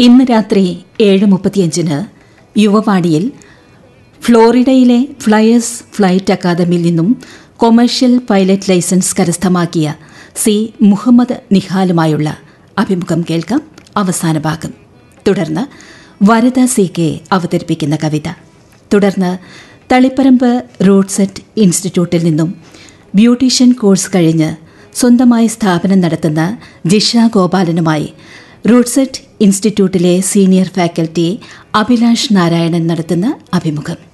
ഇന്ന് രാത്രി ഏഴ് മുപ്പത്തിയഞ്ചിന് യുവവാണിയിൽ ഫ്ലോറിഡയിലെ ഫ്ലയേഴ്സ് ഫ്ലൈറ്റ് അക്കാദമിയിൽ നിന്നും കൊമേഴ്ഷ്യൽ പൈലറ്റ് ലൈസൻസ് കരസ്ഥമാക്കിയ സി മുഹമ്മദ് നിഹാലുമായുള്ള അഭിമുഖം കേൾക്കാം അവസാന ഭാഗം തുടർന്ന് വരദ സി കെ അവതരിപ്പിക്കുന്ന കവിത തുടർന്ന് തളിപ്പറമ്പ് റോഡ്സെറ്റ് ഇൻസ്റ്റിറ്റ്യൂട്ടിൽ നിന്നും ബ്യൂട്ടീഷ്യൻ കോഴ്സ് കഴിഞ്ഞ് സ്വന്തമായി സ്ഥാപനം നടത്തുന്ന ജിഷ ഗോപാലനുമായി റൂട്ട്സെറ്റ് ഇൻസ്റ്റിറ്റ്യൂട്ടിലെ സീനിയർ ഫാക്കൽറ്റി അഭിലാഷ് നാരായണൻ നടത്തുന്ന അഭിമുഖം